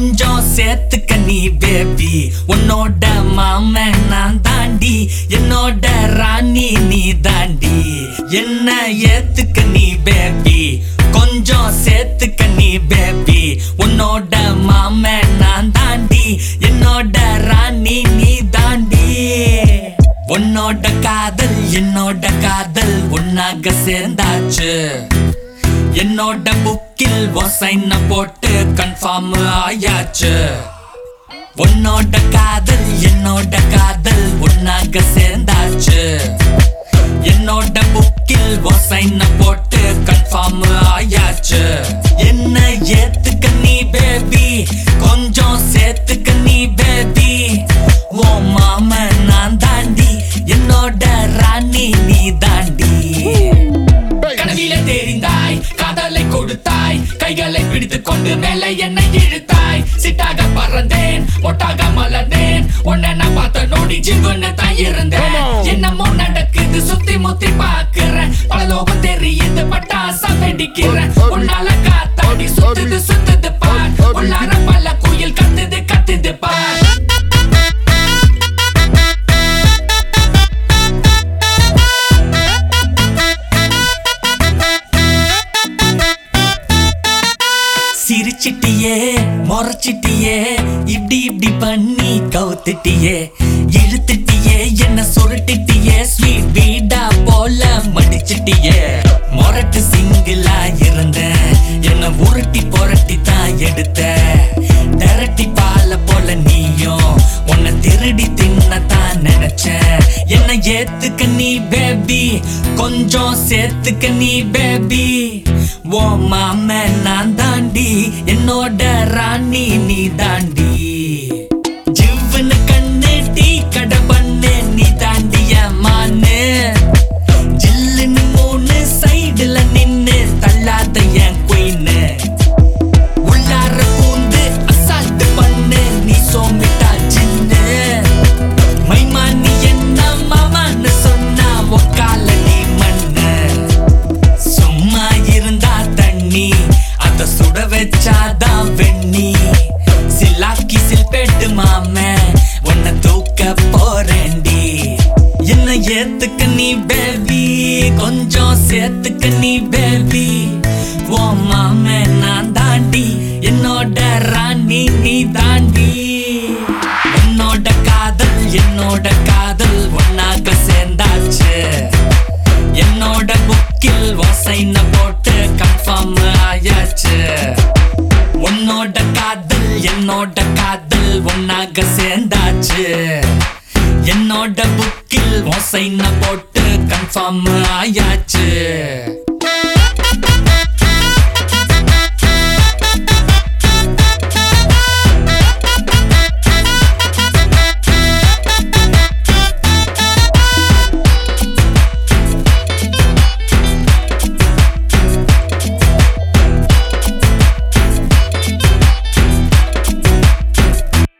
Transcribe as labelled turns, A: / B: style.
A: கொஞ்சம் சேர்த்துக்க நீ பேபி உன்னோட மாமன் நான் தாண்டி என்னோட ராணி நீ தாண்டி என்ன ஏத்துக்க நீ பேபி கொஞ்சம் சேர்த்துக்க நீ பேபி உன்னோட மாமன் நான் தாண்டி என்னோட ராணி நீ தாண்டி உன்னோட காதல் என்னோட காதல் ஒன்னாக சேர்ந்தாச்சு என்னோட புக்கில் ஒசைன போட்டு கன்ஃபார்ம் ஆயாச்சு உன்னோட காதல் என்னோட காதல் ஒன்னாக சேர்ந்தாச்சு என்னோட புக்கில் ஒசைன போட்டு கன்ஃபார்ம் ஆயாச்சு என்ன ஏத்துக்க நீ பேபி கொஞ்சம் சேர்த்துக்க நீ பேபி ஓ மாம நான் தாண்டி என்னோட ராணி நீ தாண்டி கனவிலே தெரிந்தாய் காதலை கொடுத்தாய் கைகளை பிடித்துக் கொண்டு மேலே என்னை இழுத்தாய் சிட்டாக பறந்தேன் ஒட்டாக மலர்ந்தேன் உன்னை நான் பார்த்த நோடி ஜிங்குன்னு தான் இருந்தேன் என்னமோ நடக்குது சுத்தி முத்தி பாக்குறேன் பல லோகம் தெரியுது பட்டாசா வெடிக்கிறேன் உன்னால காத்தாடி சுத்துது சுத்துது பார் உள்ளார பல குயில் கத்துது கத்துது பார் சிரிச்சிட்டியே முறைச்சிட்டியே இப்படி இப்படி பண்ணி கவுத்துட்டியே இழுத்துட்டியே என்ன சுருட்டிட்டியே ஸ்வீட் பீடா போல மடிச்சிட்டியே முரட்டு சிங்கிளா இருந்தேன் என்ன உருட்டி புரட்டி தான் எடுத்த திரட்டி பால போல நீயும் உன்னை திருடி தின்னத்தான் நினைச்சேன் என்ன ஏத்துக்க நீ பேபி கொஞ்சம் சேர்த்துக்க நீ பேபி ஓ மாம நான் தாண்டி என்னோட ராணி நீ தாண்டி ஜிவ்வுன்னு கண்ணு டீ கடை பண்ணு நீ தாண்டிய மானு ஜில்லுன்னு மூணு சைடுல நின்னு தள்ளாத என் குயின்னு உள்ளார பூந்து அசால்ட் பண்ணு நீ சோமிட்டா சின்ன மைமானி என்ன மாமான்னு சொன்னா ஒக்கால நீ மண்ணு சும்மா இருந்தா தண்ணி அத சுட வச்சாதான் வெண்ணி சில்லாக்கி சில்பேட்டு மாம உன்னை தூக்க போறேன்டி என்ன ஏத்துக்க நீ பேபி கொஞ்சம் சேர்த்துக்க நீ பேபி ஓ மாம நான் தாண்டி என்னோட ராணி நீ தாண்டி உன்னோட காதல் என்னோட காதல் ஒன்னாக சேர்ந்தாச்சு என்னோட புக்கில் வசைன போட்டு கன்ஃபார்ம் ஆயாச்சு உன்னோட காதல் என்னோட காதல் ஒன்னாக சேர்ந்தாச்சு என்னோட புக்கில் வசைன போட்டு கன்ஃபார்ம் ஆயாச்சு